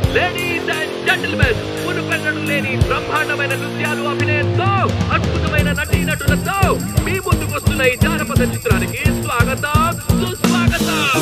Ladies and gentlemen మునుపెన్నడు లేని బ్రహ్మాండమైన నృత్యాలు అభినయంతో అద్భుతమైన నటీనటులతో మీ ముందుకు వస్తున్న ఈ జానపద చిత్రానికి స్వాగతం సుస్వాగతం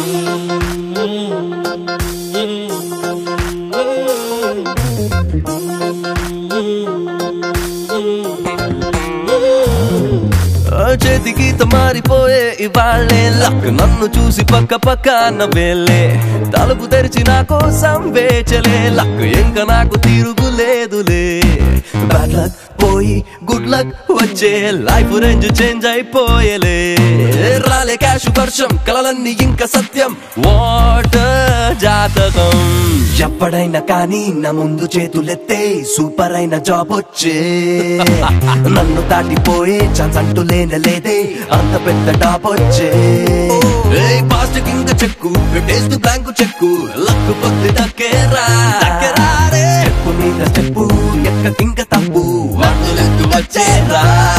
ఆ చేతి గీత మారిపోయే ఇవాళ్ళే లక్ నన్ను చూసి పక్క పక్క నవ్వేలే తలుపు తెరిచి నా కోసం వేచలే లక్ ఇంకా నాకు తిరుగులేదులే బ్యాడ్ లక్ పోయి గుడ్ లక్ వచ్చే లైఫ్ రేంజ్ చేంజ్ అయిపోయేలే రాలే క్యాష్ వర్షం కలలన్నీ ఇంకా సత్యం వాటర్ జాతకం ఎప్పుడైనా కానీ నా ముందు చేతులెత్తే సూపర్ అయిన జాబ్ వచ్చే నన్ను దాటిపోయే ఛాన్స్ అంటూ లేనే లేదే అంత పెద్ద టాప్ వచ్చే పాస్ట్ కింద cheque taste blank cheque luck పొద్దు దక్కేరా దక్కేరారే స్టెప్పు మీద స్టెప్పు ఎక్క కింక తప్పు అడుగులెత్తు వచ్చేరా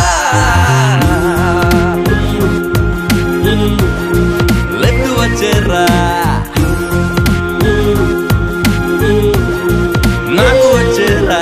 లెక్కు వచ్చేరా నాకు వచ్చేరా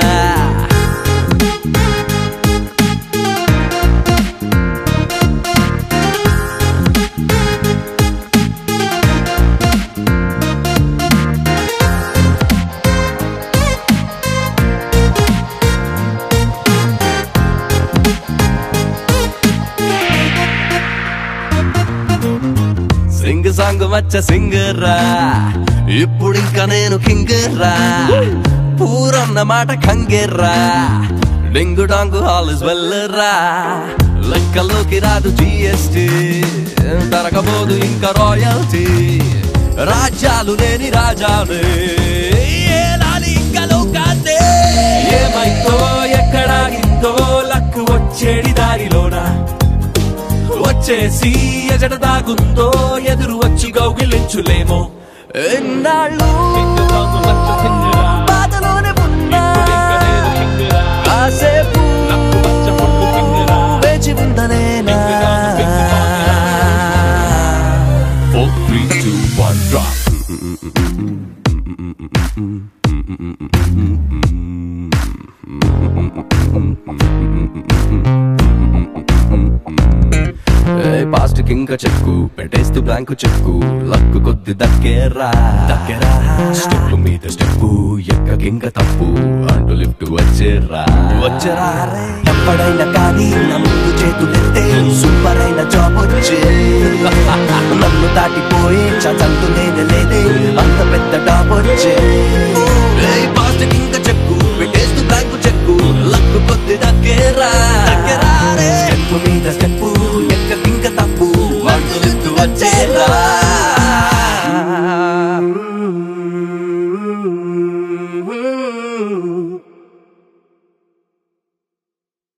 సింగ్ సాంగ్ వచ్చ సింగరా ఇప్పుడు ఇంకా నేను కింగరా పూరన్న మాట కంగెర్రా డింగు డాంగు హాల్ ఇస్ వెల్లరా లెక్కలోకి రాదు జిఎస్టి తరగబోదు ఇంకా రాయల్టీ రాజ్యాలు లేని రాజాలే ఏలాలి ఇంకా లోకాన్నే. ఏమైందో ఎక్కడాగిందో లక్కు వచ్చేడి దారిలోనా వచ్చేసి ఎజడ దాగుందో ఎదురు వచ్చి గౌగిలించులేమో ఎన్నాళ్ళు బాధలోనే ఉన్నా కాసేపు వేచి ఉండలేనా Four, three, two, one, drop. Past కింక చెక్కు పెట్టేస్తూ బ్లాంక్ చెక్కు లక్కు కొద్ది దక్కేరా దక్కేరా స్టెప్ మీద స్టెప్ ఎక్క కింక తప్పు అంటూ లిఫ్ట్ వచ్చేరా వచ్చేరా ఎప్పుడైనా కానీ నా ముందు చేతులెత్తే సూపర్ అయిన జాబ్ వచ్చే నన్ను దాటిపోయే ఛాన్స్ అంటూ లేనే లేదే అంత పెద్ద టాప్ వచ్చే